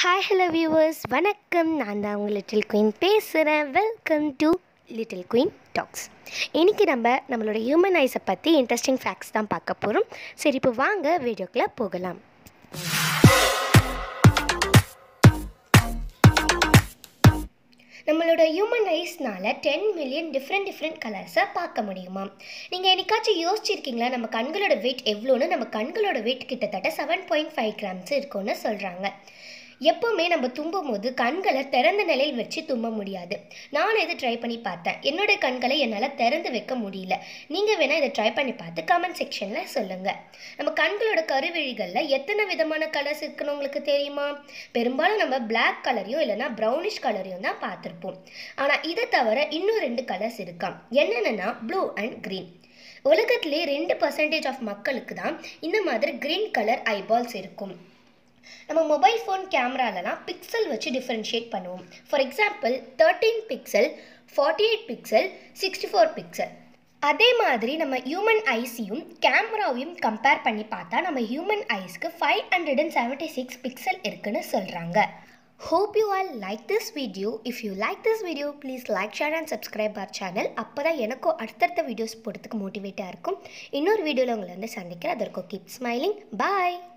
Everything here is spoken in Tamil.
ஹாய் ஹலோ வியூவர்ஸ் வணக்கம் நான் தான் உங்கள் லிட்டில் குயின் பேசுகிறேன் welcome to little queen talks இன்றைக்கி நம்ம நம்மளோட ஹியூமன் ஐஸை பற்றி இன்ட்ரெஸ்டிங் ஃபேக்ட்ஸ் தான் பார்க்க போகிறோம் சரி இப்போ வாங்க வீடியோக்குள்ளே போகலாம் நம்மளோட ஹியூமன் ஐஸ்னால் டென் மில்லியன் டிஃப்ரெண்ட் டிஃப்ரெண்ட் கலர்ஸை பார்க்க முடியுமா நீங்கள் என்னைக்காச்சும் யோசிச்சிருக்கீங்களா நம்ம கண்களோட வெயிட் எவ்வளோன்னு நம்ம கண்களோட வெயிட் கிட்டத்தட்ட செவன் பாயிண்ட் ஃபைவ் கிராம்ஸ் இருக்கும்னு சொல்கிறாங்க எப்போவுமே நம்ம தும்பும் போது கண்களை திறந்த நிலையில் வச்சு தும்ப முடியாது நானும் இதை ட்ரை பண்ணி பார்த்தேன் என்னோட கண்களை என்னால் திறந்து வைக்க முடியல நீங்கள் வேணால் இதை ட்ரை பண்ணி பார்த்து கமெண்ட் செக்ஷனில் சொல்லுங்கள் நம்ம கண்களோட கருவிழிகளில் எத்தனை விதமான கலர்ஸ் இருக்குன்னு உங்களுக்கு தெரியுமா பெரும்பாலும் நம்ம பிளாக் கலரையும் இல்லைனா ப்ரௌனிஷ் கலரையும் தான் பார்த்துருப்போம் ஆனால் இதை தவிர இன்னும் ரெண்டு கலர்ஸ் இருக்காம் என்னென்னா ப்ளூ அண்ட் க்ரீன் உலகத்திலே ரெண்டு பர்சன்டேஜ் ஆஃப் மக்களுக்கு தான் இந்த மாதிரி க்ரீன் கலர் ஐபால்ஸ் இருக்கும் நம்ம மொபைல் ஃபோன் கேமராலலாம் பிக்சல் வச்சு டிஃப்ரென்ஷியேட் பண்ணுவோம் for example thirteen pixel forty eight pixel sixty four pixel அதே மாதிரி நம்ம ஹியூமன் ஐஸையும் கேமராவையும் கம்பேர் பண்ணி பார்த்தா நம்ம ஹியூமன் ஐஸ்க்கு five hundred and seventy six pixel இருக்குன்னு சொல்கிறாங்க hope you all like this video if you like this video please like share and subscribe our channel அப்போ தான் எனக்கும் அடுத்தடுத்த வீடியோஸ் போடுறதுக்கு மோட்டிவேட்டாக இருக்கும் இன்னொரு வீடியோவில் உங்களை வந்து சந்திக்கிறேன் அதற்கும் கீப் ஸ்மைலிங் பாய்